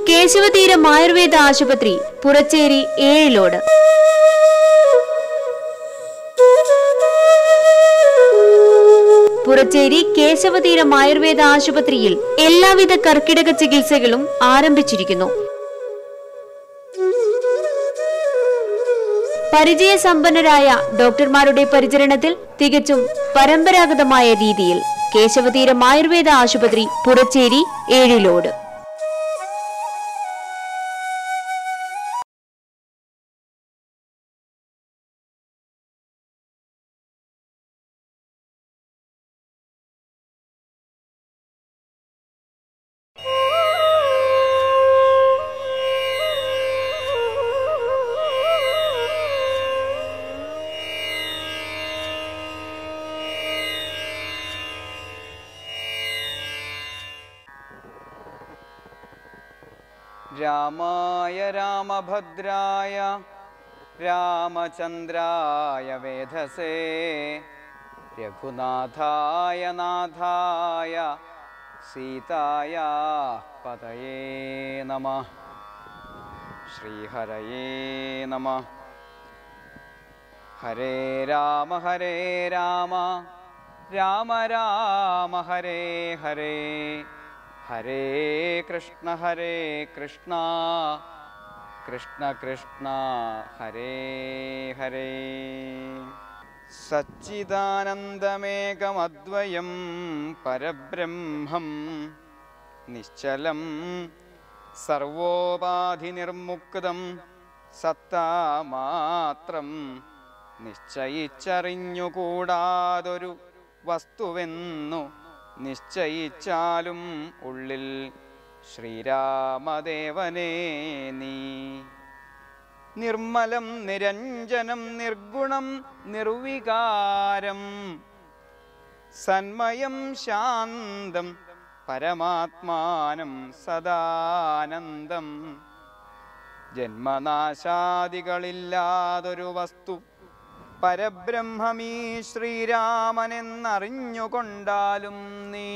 കേശവതീരം ആയുർവേദ ആശുപത്രി പുറച്ചേരി ഏഴിലോട് പുറച്ചേരി കേശവതീരം ആയുർവേദ ആശുപത്രിയിൽ എല്ലാവിധ കർക്കിടക ചികിത്സകളും ആരംഭിച്ചിരിക്കുന്നു പരിചയസമ്പന്നരായ ഡോക്ടർമാരുടെ പരിചരണത്തിൽ തികച്ചും പരമ്പരാഗതമായ രീതിയിൽ കേശവതീരം ആയുർവേദ ആശുപത്രി പുറച്ചേരി ഏഴിലോട് രാമായ രാമഭദ്രായ രാമചന്ദ്രായ വേധസേ രഘുനാഥായ നാഥായ സീതായ പതയേ നമ ശ്രീഹരയേ നമ ഹരേ രാമ ഹരേ രാമ രാമ രാമ ഹരേ ഹരേ ഹരേ കൃഷ്ണ ഹരേ കൃഷ്ണ കൃഷ്ണ കൃഷ്ണ ഹരേ ഹരേ സച്ചിദാനന്ദമേകമദ്വയം പരബ്രഹ്മം നിശ്ചലം സർവോപാധിനിർമുക്തം സത്താമാത്രം നിശ്ചയിച്ചറിഞ്ഞുകൂടാതൊരു വസ്തുവെന്നു നിശ്ചയിച്ചാലും ഉള്ളിൽ ശ്രീരാമദേവനേ നീ നിർമ്മലം നിരഞ്ജനം നിർഗുണം നിർവികാരം സന്മയം ശാന്തം പരമാത്മാനം സദാനന്ദം ജന്മനാശാദികളില്ലാതൊരു വസ്തു പരബ്രഹ്മമീ ശ്രീരാമനെന്നറിഞ്ഞുകൊണ്ടാലും നീ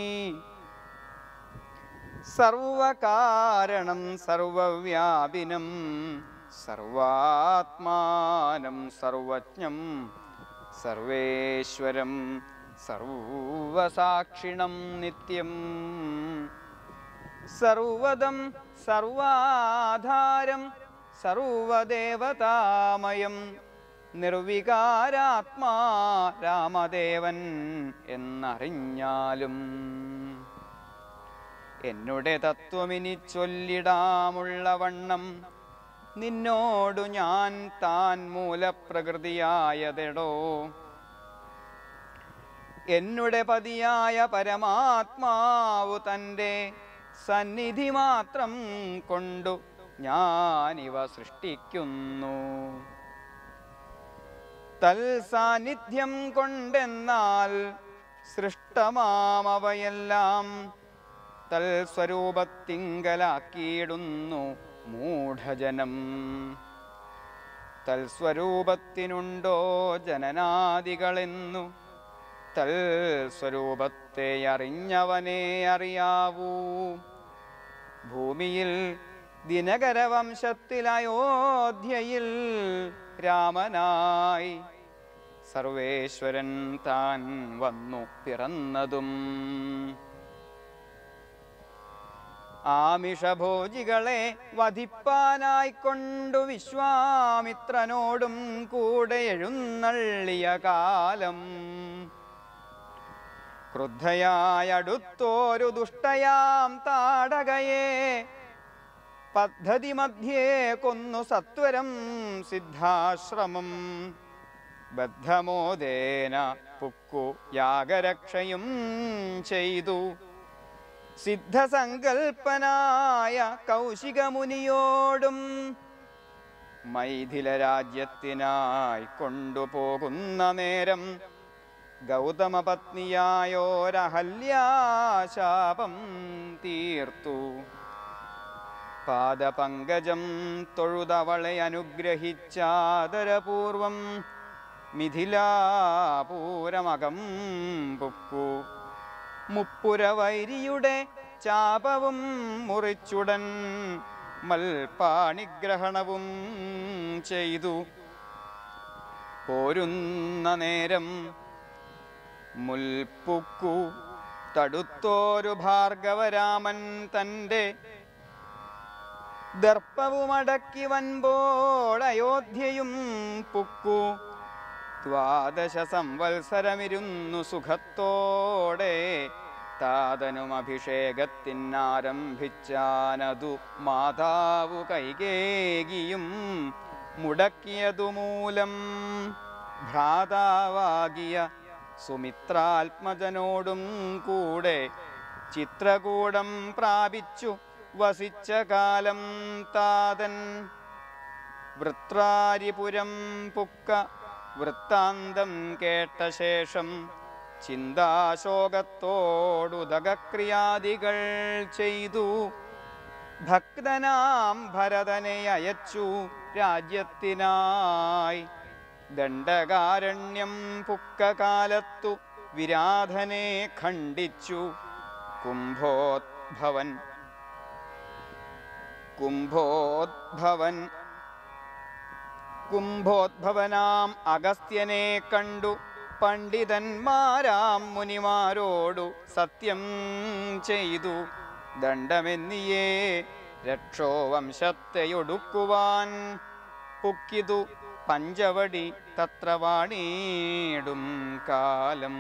സർവകാരണം സർവവ്യാപിനം സർവാത്മാനം സർവജ്ഞം സർവേശ്വരം സർവസാക്ഷിണം നിത്യം സർവദം സർവാധാരം സർവദേവതാമയം നിർവികാരാത്മാ രാമദേവൻ എന്നറിഞ്ഞാലും എന്നുടെ തത്വമിനി ചൊല്ലിടാമുള്ള വണ്ണം നിന്നോടു ഞാൻ താൻ മൂലപ്രകൃതിയായതെടോ എന്നുടെ പതിയായ പരമാത്മാവു തൻ്റെ സന്നിധി മാത്രം കൊണ്ടു ഞാനിവ സൃഷ്ടിക്കുന്നു തൽസാന്നിധ്യം കൊണ്ടെന്നാൽ സൃഷ്ടമാമവയെല്ലാം തൽസ്വരൂപത്തിങ്കലാക്കിയിടുന്നു മൂഢജനം തൽസ്വരൂപത്തിനുണ്ടോ ജനനാദികളെന്നു തൽസ്വരൂപത്തെ അറിഞ്ഞവനെ അറിയാവൂ ഭൂമിയിൽ ദിനകരവംശത്തിൽ അയോധ്യയിൽ രാമനായി സർവേശ്വരൻ താൻ വന്നു പിറന്നതും ആമിഷഭോജികളെ വധിപ്പാനായി കൊണ്ടു വിശ്വാമിത്രനോടും കൂടെ എഴുന്നള്ളിയ കാലം ക്രുദ്ധയായടുത്തോരു ദുഷ്ടയാം താടകയെ പദ്ധതി മധ്യേ കൊന്നു സത്വരം സിദ്ധാശ്രമം ബദ്ധമോദേന പുക്കു യാഗരക്ഷയും ചെയ്തു സിദ്ധസങ്കൽപ്പനായ കൗശികമുനിയോടും മൈഥില രാജ്യത്തിനായി കൊണ്ടുപോകുന്ന നേരം ഗൗതമ പത്നിയായോരഹല്യാശാപം തീർത്തു പാദപങ്കജം തൊഴുതവളെ അനുഗ്രഹിച്ചാദരപൂർവം മിഥിലാപൂരമകം പുക്കു മുപ്പുരവൈരിയുടെ ചാപവും മുറിച്ചുടൻ മൽപാണിഗ്രഹണവും ചെയ്തു പോരുന്ന നേരം മുൽപ്പുക്കു തടുത്തോരു ഭാർഗവരാമൻ തൻ്റെ ദർപ്പവുമടക്കി വൻപോൾ അയോധ്യയും പുക്കു ദ്വാദശ സംവത്സരമിരുന്നു സുഖത്തോടെ താതനും അഭിഷേകത്തിനാരംഭിച്ചാനതു മാതാവു കൈകേകിയും മുടക്കിയതു മൂലം ഭ്രാതാവാകിയ സുമിത്രാത്മജനോടും കൂടെ ചിത്രകൂടം പ്രാപിച്ചു വസിച്ച കാലം താതൻ വൃത്രാരിപുരം പുക്ക വൃത്താന്തം കേട്ട ശേഷം ചിന്താശോകത്തോടുദകക്രിയാദികൾ ചെയ്തു ഭക്തനാം ഭരതനെ അയച്ചു രാജ്യത്തിനായി ദണ്ഡകാരണ്യം പുക്ക കാലത്തു വിരാധനെ ഖണ്ഡിച്ചു കുംഭോദ്ഭവൻ കുംഭോദ്ഭവൻ കുംഭോദ്ഭവനാം അഗസ്ത്യനെ കണ്ടു പണ്ഡിതന്മാരാം മുനിമാരോടു സത്യം ചെയ്തു ദണ്ഡമെന്നിയേ രക്ഷോ വംശത്തെയൊടുക്കുവാൻ പുക്കിതു പഞ്ചവടി തത്ര വാണീടും കാലം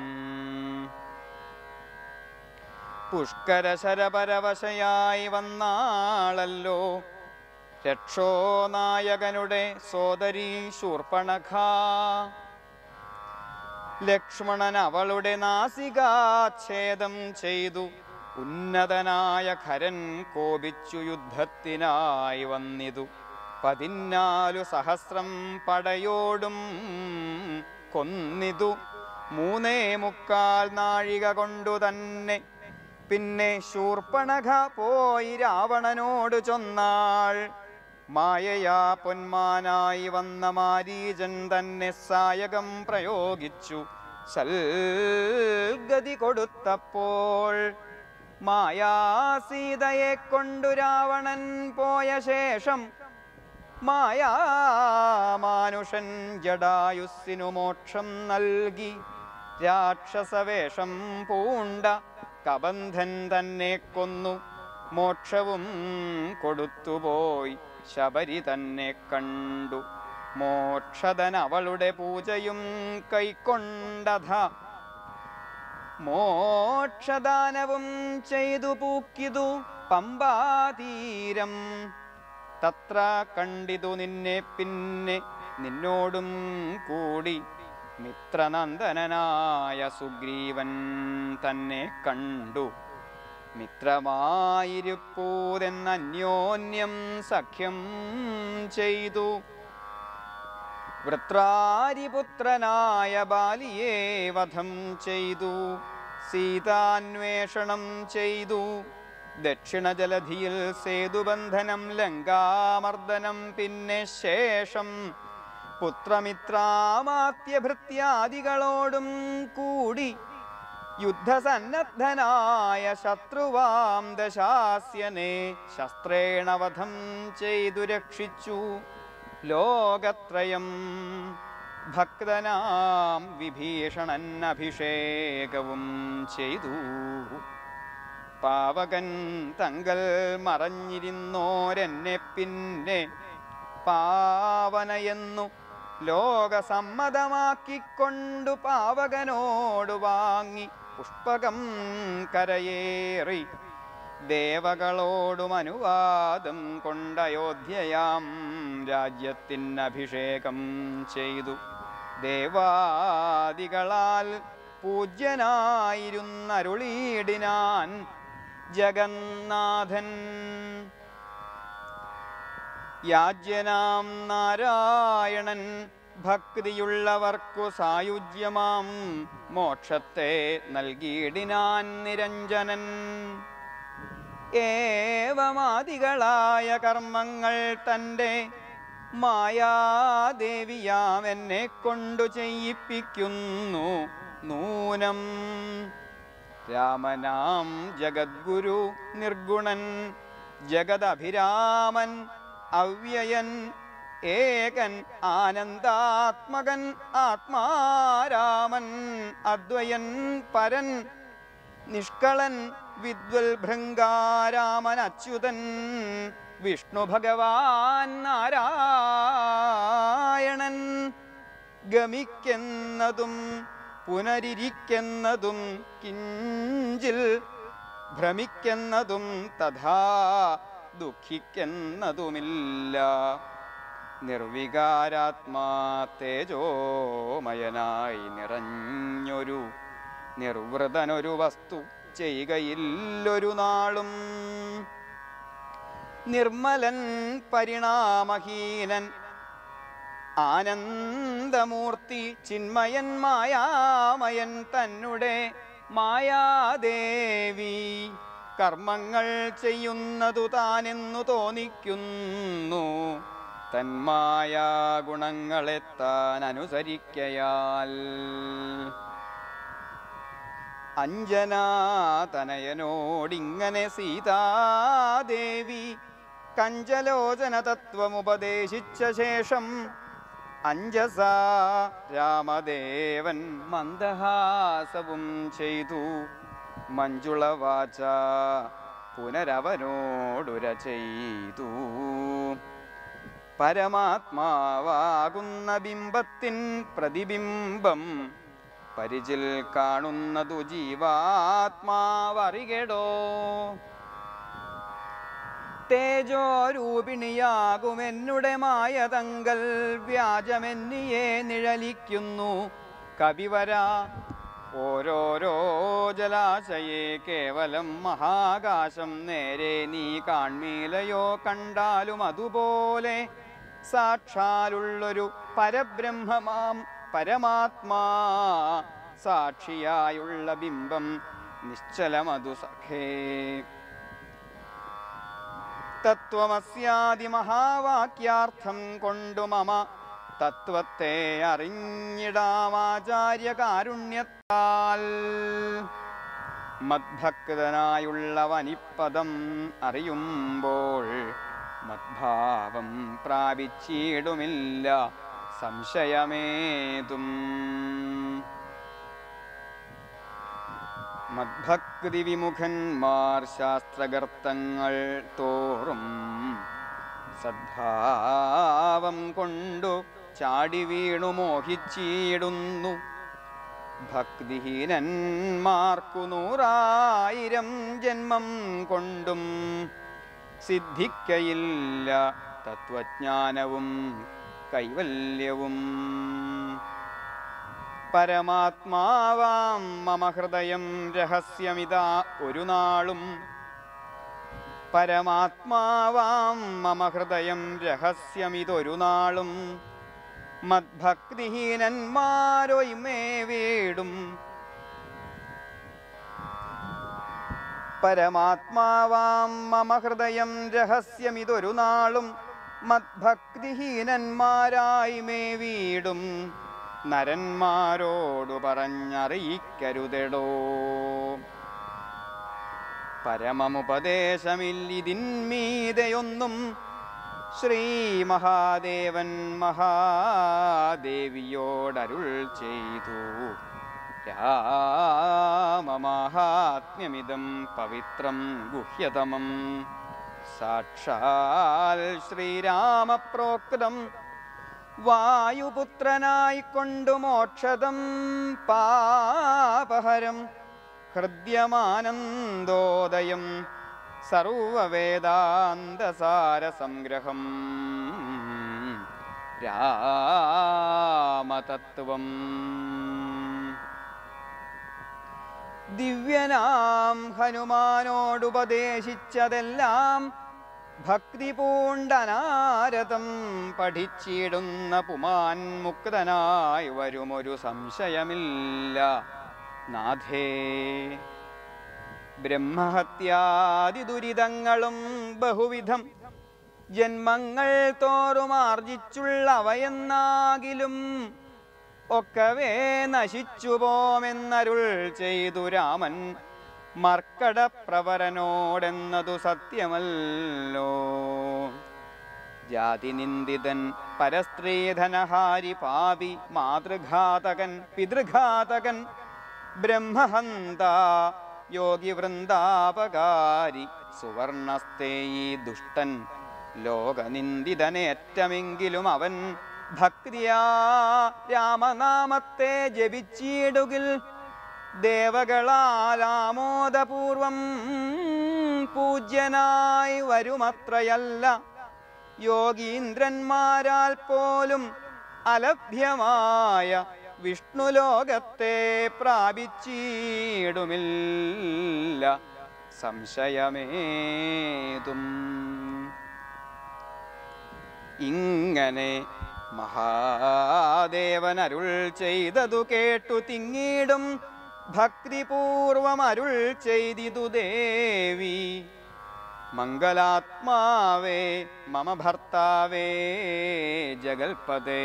പുഷ്കര ശരപരവശയായി വന്നാളല്ലോ രക്ഷോനായകനുടെ സോദരി ശൂർപ്പണഖ ലക്ഷ്മണൻ അവളുടെ നാസികാച്ഛേദം ചെയ്തു ഉന്നതനായ ഖരൻ കോപിച്ചു യുദ്ധത്തിനായി വന്നിതു പതിനാലു സഹസ്രം പടയോടും കൊന്നിതു മൂന്നേ മുക്കാൽ നാഴിക കൊണ്ടു തന്നെ പിന്നെ ശൂർപ്പണഖ പോയി രാവണനോട് ചൊന്നാൾ മായയാ പൊന്മാനായി വന്ന മാരീജൻ തന്നെ സായകം പ്രയോഗിച്ചു സൽഗതി കൊടുത്തപ്പോൾ മായാസീതയെ കൊണ്ടു രാവണൻ പോയ ശേഷം മായാമാനുഷൻ ജടായുസ്സിനു മോക്ഷം നൽകി രാക്ഷസവേഷം പൂണ്ട കബന്ധൻ തന്നെ കൊന്നു മോക്ഷവും കൊടുത്തുപോയി ശബരി തന്നെ കണ്ടു മോക്ഷതൻ അവളുടെ പൂജയും കൈക്കൊണ്ടധ മോക്ഷദാനവും ചെയ്തു പൂക്കിതു പമ്പാതീരം തത്ര കണ്ടിതു നിന്നെ പിന്നെ നിന്നോടും കൂടി മിത്രനന്ദനായ സുഗ്രീവൻ തന്നെ കണ്ടു മിത്രമായിരിപ്പൂതെന്ന അന്യോന്യം സഖ്യം ചെയ്തു വൃത്രാരിപുത്രനായ ബാലിയെ വധം ചെയ്തു സീതാന്വേഷണം ചെയ്തു ദക്ഷിണജലധിയിൽ സേതുബന്ധനം ലങ്കാമർദ്ദനം പിന്നെ ശേഷം പുത്രമിത്രാമാത്യഭൃത്യാദികളോടും കൂടി യുദ്ധസന്നദ്ധനായ ശത്രുവാം ദശാസ്യനെ ശസ്ത്രേണ വധം ചെയ്തു രക്ഷിച്ചു ലോകത്രയം ഭക്തനാം വിഭീഷണൻ അഭിഷേകവും ചെയ്തു പാവകൻ തങ്കൽ മറഞ്ഞിരുന്നോരെന്നെ പിന്നെ പാവനയെന്നു ലോകസമ്മതമാക്കിക്കൊണ്ടു പാവകനോട് വാങ്ങി പുഷ്പകം കരയേറി ദേവകളോടും അനുവാദം കൊണ്ടയോധ്യയാം രാജ്യത്തിനഭിഷേകം ചെയ്തു ദേവാദികളാൽ പൂജ്യനായിരുന്നരുളീടിനാൻ ജഗന്നാഥൻ യാജ്യനാം നാരായണൻ ഭക്തിയുള്ളവർക്കു സായുജ്യമാം മോക്ഷത്തെ നൽകിയിടിനാൻ നിരഞ്ജനൻ ഏവമാദികളായ കർമ്മങ്ങൾ തൻ്റെ മായാദേവിയാം എന്നെ കൊണ്ടു ചെയ്യിപ്പിക്കുന്നു നൂനം രാമനാം ജഗദ്ഗുരു നിർഗുണൻ ജഗദഭിരാമൻ അവ്യയൻ ഏകൻ ആനന്ദാത്മകൻ ആത്മാരാമൻ അദ്വയൻ പരൻ നിഷ്കളൻ വിദ്വൽ ഭൃംഗാരാമൻ അച്യുതൻ വിഷ്ണു ഭഗവാൻ നാരായണൻ ഗമിക്കുന്നതും പുനരിരിക്കുന്നതും കിഞ്ചിൽ ഭ്രമിക്കുന്നതും തഥാ ദുഃഖിക്കുന്നതുമില്ല നിർവികാരാത്മാ തേജോമയനായി നിറഞ്ഞൊരു നിർവൃതനൊരു വസ്തു ചെയ്യുകയില്ലൊരു നാളും നിർമ്മലൻ പരിണാമഹീനൻ ആനന്ദമൂർത്തി ചിന്മയൻ മായാമയൻ തന്നെ മായാദേവി കർമ്മങ്ങൾ ചെയ്യുന്നതു താനെന്നു തോന്നിക്കുന്നു തന്മായ ഗുണങ്ങളെ താൻ അനുസരിക്കയാൽ അഞ്ജനാതനയനോടിങ്ങനെ സീതാദേവി കഞ്ചലോചന തത്വമുപദേശിച്ച ശേഷം അഞ്ജസ രാമദേവൻ മന്ദഹാസവും ചെയ്തു മഞ്ജുളവാച പുനരവനോടുര ചെയ്തു പരമാത്മാവാകുന്ന ബിംബത്തിൻ പ്രതിബിംബം പരിചിൽ കാണുന്നതു ജീവാത്മാവറികടോ തേജോരൂപിണിയാകുമെന്നുടെ മായതങ്കൽ വ്യാജമെന്നിയെ നിഴലിക്കുന്നു കവിവര ഓരോരോ ജലാശയെ കേവലം മഹാകാശം നേരെ നീ കാൺമീലയോ കണ്ടാലും അതുപോലെ സാക്ഷാലുള്ളൊരു പരബ്രഹ്മമാം പരമാത്മാ സാക്ഷിയായുള്ള ബിംബം നിശ്ചലമതു സഖേ തത്വമസ്യാദിമഹാവാക്യാർത്ഥം കൊണ്ടു മമ തത്വത്തെ അറിഞ്ഞിടാമാചാര്യ കാരുണ്യത്താൽ മദ്ഭക്തനായുള്ള വനിപ്പദം അറിയുമ്പോൾ മദ്ഭാവം പ്രാപിച്ചിടുമില്ല സംശയമേതും മദ്ഭക്തി വിമുഖന്മാർ ശാസ്ത്രഗർത്തങ്ങൾ തോറും സദ്ഭാവം കൊണ്ടു ചാടി വീണു മോഹിച്ചിടുന്നു ഭക്തിഹീനന്മാർക്കു നൂറായിരം ജന്മം കൊണ്ടും സിദ്ധിക്കയില്ല തത്വജ്ഞാനവും കൈവല്യവും പരമാത്മാവാം മമ ഹൃദയം രഹസ്യമിതാ ഒരു നാളും പരമാത്മാവാം മമ ഹൃദയം രഹസ്യമിതൊരു നാളും മദ്ഭക്തിഹീനന്മാരൊയ്മേ വീടും പരമാത്മാവാം മമ ഹൃദയം രഹസ്യമിതൊരു നാളും മദ്ഭക്തിഹീനന്മാരായി മേ വീടും നരന്മാരോടു പറഞ്ഞറിയിക്കരുതെടോ പരമമുപദേശമില്ലിതിന്മീതയൊന്നും ശ്രീ മഹാദേവൻ മഹാദേവിയോടരുൾ ചെയ്തു രാമമാഹാത്മ്യമിതം പവിത്രം ഗുഹ്യതമം സാക്ഷാൽ ശ്രീരാമപ്രോക്തം വായുപുത്രനായിക്കൊണ്ടു മോക്ഷതം പാപഹരം ഹൃദ്യമാനന്ദോദയം സർവവേദാന്തസാരസംഗ്രഹം രാമതത്വം ദിവ്യനാം ഹനുമാനോടുപദേശിച്ചതെല്ലാം ഭക്തി പൂണ്ടനാരതം പഠിച്ചിടുന്ന പുമാൻ മുക്തനായി വരുമൊരു സംശയമില്ല നാഥേ ബ്രഹ്മഹത്യാദി ദുരിതങ്ങളും ബഹുവിധം ജന്മങ്ങൾ തോറും ആർജിച്ചുള്ളവയെന്നാകിലും ഒക്കവേ നശിച്ചു പോമെന്നരുൾ ചെയ്തു രാമൻ മർക്കടപ്രവരനോടെന്നതു സത്യമല്ലോ ജാതിനിന്ദിതൻ പരസ്ത്രീധനഹാരി പാപി മാതൃഘാതകൻ പിതൃഘാതകൻ ബ്രഹ്മഹന്ത യോഗി വൃന്ദാപകാരി സുവർണസ്തേയി ദുഷ്ടൻ ലോകനിന്ദിതനേറ്റമെങ്കിലും അവൻ ഭക്തിയാ രാമനാമത്തെ ജപിച്ചിടുകിൽ ദേവകളാലാമോദപൂർവം പൂജ്യനായി വരുമത്രയല്ല യോഗീന്ദ്രന്മാരാൽ പോലും അലഭ്യമായ വിഷ്ണുലോകത്തെ പ്രാപിച്ചിടുമില്ല സംശയമേതും ഇങ്ങനെ മഹാദേവൻ അരുൾ ചെയ്തതു കേട്ടു തിങ്ങിടും ഭക്തിപൂർവം അരുൾ ചെയ്തിതു ദേവി മംഗലാത്മാവേ മമ ഭർത്താവേ ജഗൽപദേ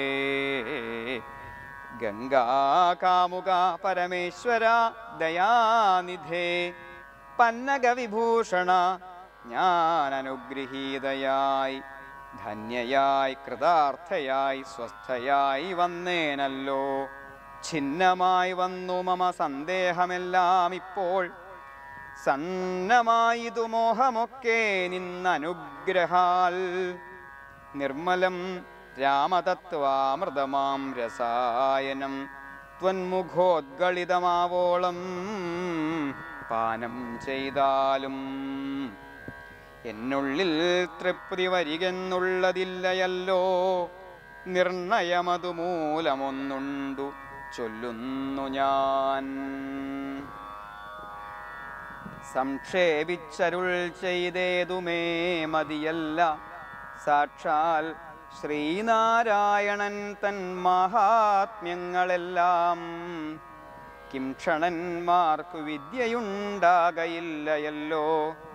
ഗംഗാകാമുക പരമേശ്വര ദയാനിധേ പന്നഗവിഭൂഷണ ഞാൻ അനുഗ്രഹീതയായി ധന്യയായി കൃതാർത്ഥയായി സ്വസ്ഥയായി വന്നേനല്ലോ ഛിന്നമായി വന്നു മമ സന്ദേഹമെല്ലാം ഇപ്പോൾ സന്നമായിതു മോഹമൊക്കെ നിന്നനുഗ്രഹാൽ നിർമ്മലം രാമതത്വാമൃതമാം രസായനം ത്വന്മുഖോദ്ഗളിതമാവോളം പാനം ചെയ്താലും എന്നുള്ളിൽ തൃപ്തി വരികെന്നുള്ളതില്ലയല്ലോ നിർണയമതു മൂലമൊന്നുണ്ടു ചൊല്ലുന്നു ഞാൻ സംക്ഷേപിച്ചരുൾ ചെയ്തേതുമേ മതിയല്ല സാക്ഷാൽ ശ്രീനാരായണൻ തൻ മഹാത്മ്യങ്ങളെല്ലാം കിംക്ഷണന്മാർക്കു വിദ്യയുണ്ടാകയില്ലയല്ലോ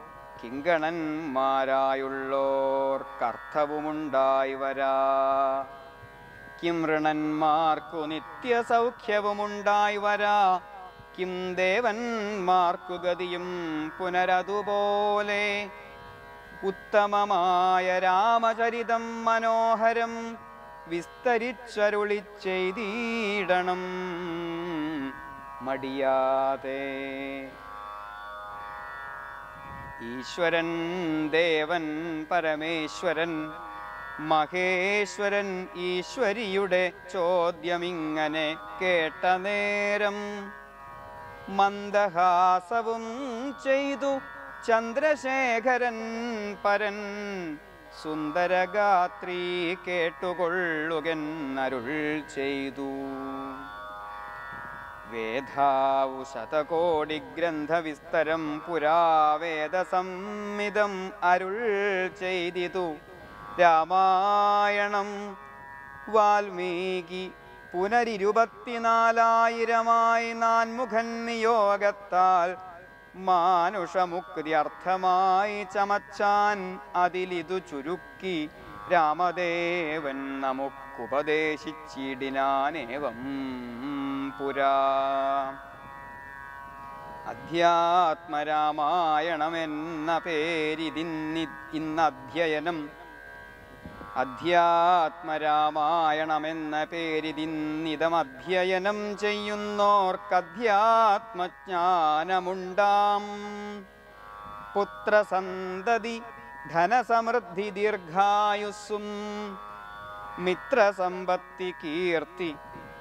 കിങ്കണന്മാരായുള്ളോർക്കർത്ഥവുമുണ്ടായി വരാ കിം ഋണന്മാർക്കു നിത്യസൗഖ്യവുമുണ്ടായി വരാ കിം ദേവന്മാർക്കു ഗതിയും പുനരതുപോലെ ഉത്തമമായ രാമചരിതം മനോഹരം വിസ്തരിച്ചരുളി ചെയ്തിടണം മടിയാതെ ഈശ്വരൻ ദേവൻ പരമേശ്വരൻ മഹേശ്വരൻ ഈശ്വരിയുടെ ചോദ്യമിങ്ങനെ കേട്ട നേരം മന്ദഹാസവും ചെയ്തു ചന്ദ്രശേഖരൻ പരൻ സുന്ദരഗാത്രി കേട്ടുകൊള്ളുകെന്നരുൾ ചെയ്തു വേദാവു ശതകോടി ഗ്രന്ഥവിസ്തരം പുരാവേദസംമിതം അരുൾ ചെയ്തിതു രാമായണം വാൽമീകി പുനരിരുപത്തിനാലായിരമായി നാൻമുഖൻ നിയോഗത്താൽ മാനുഷമുക്തി അർത്ഥമായി ചമച്ചാൻ അതിലിതു ചുരുക്കി രാമദേവൻ നമുക്കുപദേശിച്ചിടിനാനേവം പുരാ അധ്യാത്മരാമായണമെന്ന പേരിതിന്നി ഇന്നധ്യയനം അധ്യാത്മരാമായണമെന്ന പേരിതിന്നിതമധ്യയനം ചെയ്യുന്നോർക്കധ്യാത്മജ്ഞാനമുണ്ടാം പുത്രസന്തതി ധനസമൃദ്ധി ദീർഘായുസ്സും മിത്രസമ്പത്തി കീർത്തി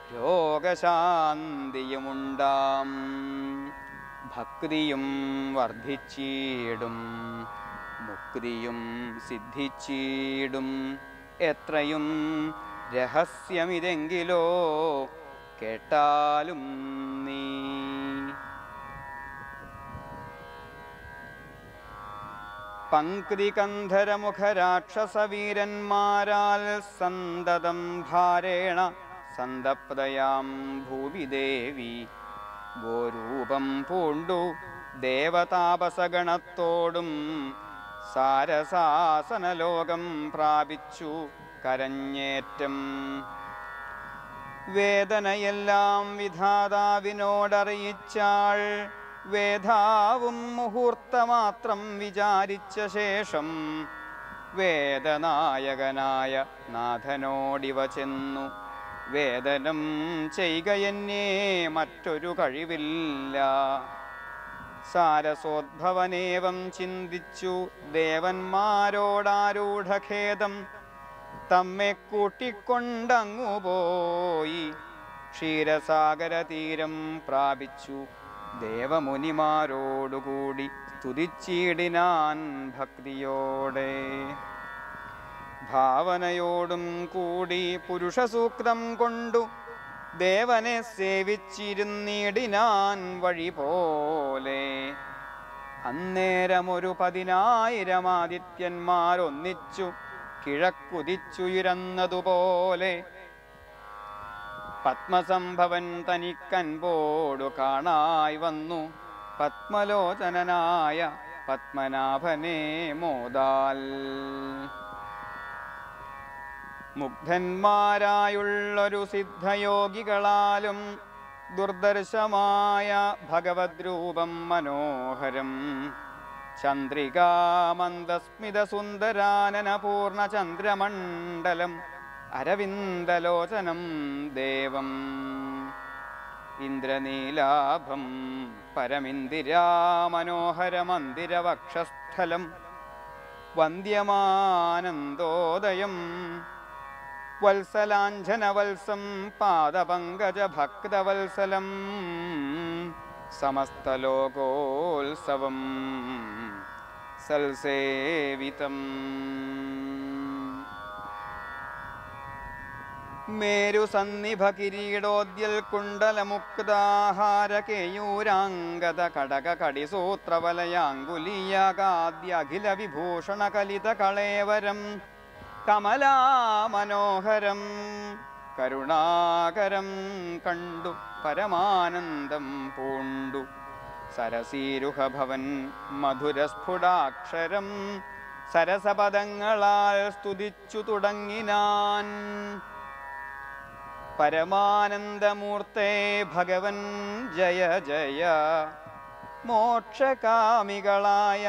രോഗശാന്തിയുമുണ്ടാം ഭക്തിയും വർദ്ധിച്ചിടും മുക്തിയും സിദ്ധിച്ചിടും എത്രയും രഹസ്യമിതെങ്കിലോ കേട്ടാലും നീ പങ്ക്തികന്ധരമുഖരാക്ഷസവീരന്മാരാൽ സന്തതം ഭാരേണ സന്തപ്തയാം ഭൂവി ദേവി ഗോരൂപം പൂണ്ടു ദേവതാപസഗണത്തോടും സാരസാസനലോകം പ്രാപിച്ചു കരഞ്ഞേറ്റം വേദനയെല്ലാം വിധാതാവിനോടറിയിച്ചാൾ വേദാവും മുഹൂർത്തമാത്രം വിചാരിച്ച ശേഷം വേദനായകനായ നാഥനോടിവ ചെന്നു വേദനം ചെയ്യുകയെന്നേ മറ്റൊരു കഴിവില്ല സാരസോദ്ഭവനേവം ചിന്തിച്ചു ദേവന്മാരോടാരൂഢഖേദം തമ്മെ കൂട്ടിക്കൊണ്ടങ്ങു പോയി ക്ഷീരസാഗര തീരം പ്രാപിച്ചു ദേവമുനിമാരോടുകൂടി സ്തുതിച്ചിടിനാൻ ഭക്തിയോടെ ഭാവനയോടും കൂടി പുരുഷസൂക്തം കൊണ്ടു ദേവനെ സേവിച്ചിരുന്നിടിനാൻ വഴി പോലെ അന്നേരമൊരു പതിനായിരം ആദിത്യന്മാരൊന്നിച്ചു കിഴക്കുതിച്ചുയരുന്നതുപോലെ പത്മസംഭവൻ തനിക്കൻപോടു കാണായി വന്നു പത്മലോചനനായ പത്മനാഭനെ മോദാൽ മുഗ്ധന്മാരായുള്ളൊരു സിദ്ധയോഗികളാലും ദുർദർശമായ ഭഗവത് രൂപം മനോഹരം ചന്ദ്രികാമന്ദസ്മിത സുന്ദരാനന പൂർണ്ണ ചന്ദ്രമണ്ഡലം അരവിന്ദലോചനം ദേവം ഇന്ദ്രനീലാഭം പരമിന്ദിരാമനോഹരമന്ദിരവക്ഷസ്ഥലം വന്ദ്യമാനന്ദോദയം വത്സലാഞ്ജനവത്സം പാദപങ്കജഭക്തവത്സലം സമസ്തലോകോത്സവം സൽസേവിതം മേരുസന്നിഭ കിരീടോദ്യൽ കുണ്ടലമുക്താഹാര കേയൂരാംഗത കടക കടിസൂത്രവലയാങ്കുലീയാകാദ്യ അഖില വിഭൂഷണ കലിത കളേവരം കമലാമനോഹരം കരുണാകരം കണ്ടു പരമാനന്ദം പൂണ്ടു സരസീരുഹഭവൻ മധുരസ്ഫുടാക്ഷരം സരസപദങ്ങളാൽ സ്തുതിച്ചു തുടങ്ങിനാൻ പരമാനന്ദമൂർത്തേ ഭഗവൻ ജയ ജയ മോക്ഷകാമികളായ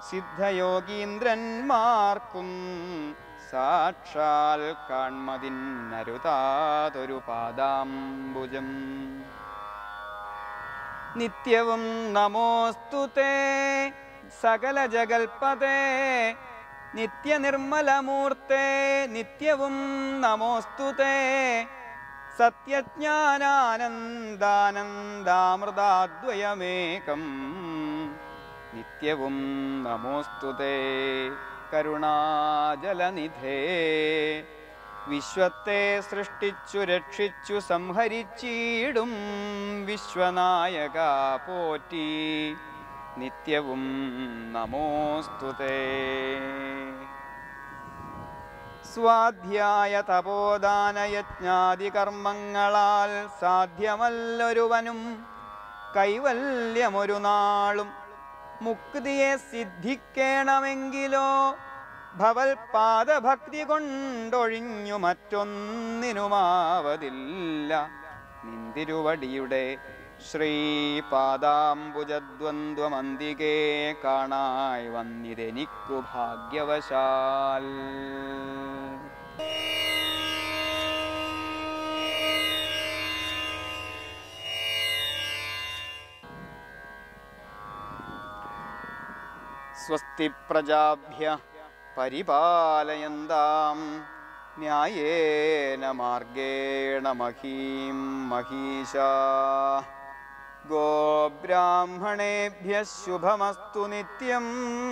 സിദ്ധയോഗീന്ദ്രന്മാർക്കും സാക്ഷാൽ കാൺമതിന്നരുതാതൊരു പാദാംബുജം നിത്യവും നമോസ്തുതേ സകല ജഗൽപതേ നിത്യനിർമ്മലമൂർത്തേ നിത്യവും നമോസ്തുതേ സത്യജ്ഞാനാനന്ദാനന്ദാമൃതാദ്വയമേകം നിത്യവും നമോസ്തുതേ കരുണാജലനിധേ വിശ്വത്തെ സൃഷ്ടിച്ചു രക്ഷിച്ചു സംഹരിച്ചിടും വിശ്വനായക പോറ്റി നിത്യവും നമോസ്തുതേ സ്വാധ്യായ തപോദാനയജ്ഞാതി കർമ്മങ്ങളാൽ സാധ്യമല്ലൊരുവനും കൈവല്യമൊരു നാളും മുക്തിയെ സിദ്ധിക്കണമെങ്കിലോ ഭവൽ പാദഭക്തി കൊണ്ടൊഴിഞ്ഞു മറ്റൊന്നിനുമാവതില്ല നിന്തിരുവടിയുടെ ശ്രീപാദാംബുജദ്വന്ദ്വമന്തികേ കാണായി വന്നിതെനിക്കു ഭാഗ്യവശാൽ സ്വസ്തി പ്രജാഭ്യ പരിപാലയന്താം ന്യായേന മാർഗേണ മഹീം മഹീശാ ഗോബ്രാഹ്മണേഭ്യ ശുഭമസ്തു നിത്യം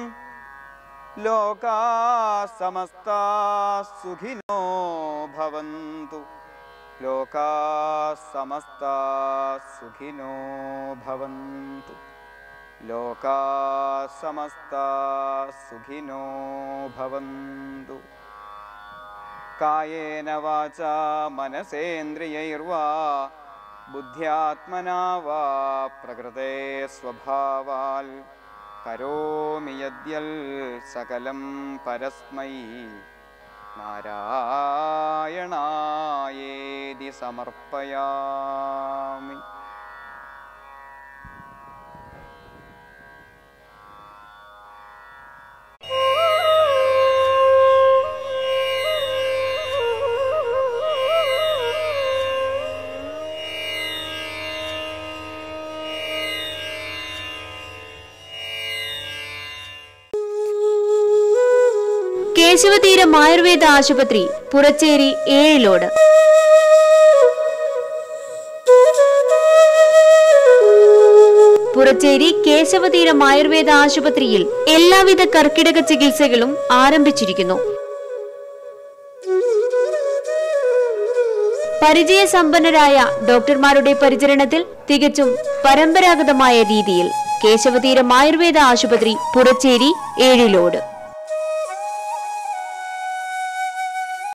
ലോകാ സമസ്താ സുഖിനോ ഭവന്തു ലോകാ സമസ്താ സുഖിനോ ഭവന്തു ലോകാ സമസ്താ സുഖിനോ ഭവന്തു കായേന വാചാ മനസേന്ദ്രിയൈർവാ ബുദ്ധ്യാത്മനാ വാ പ്രകൃതേ സ്വഭാവാൽ കരോമി യദ്യൽ സകലം പരസ്മൈ നാരായണായേതി സമർപ്പയാമി കേശവതീരം ആയുർവേദ ആശുപത്രി പുറച്ചേരി ഏഴിലോട് പുറച്ചേരി കേശവതീരം ആയുർവേദ ആശുപത്രിയിൽ എല്ലാവിധ കർക്കിടക ചികിത്സകളും ആരംഭിച്ചിരിക്കുന്നു പരിചയസമ്പന്നരായ ഡോക്ടർമാരുടെ പരിചരണത്തിൽ തികച്ചും പരമ്പരാഗതമായ രീതിയിൽ കേശവതീരം ആയുർവേദ ആശുപത്രി പുറച്ചേരി ഏഴിലോട്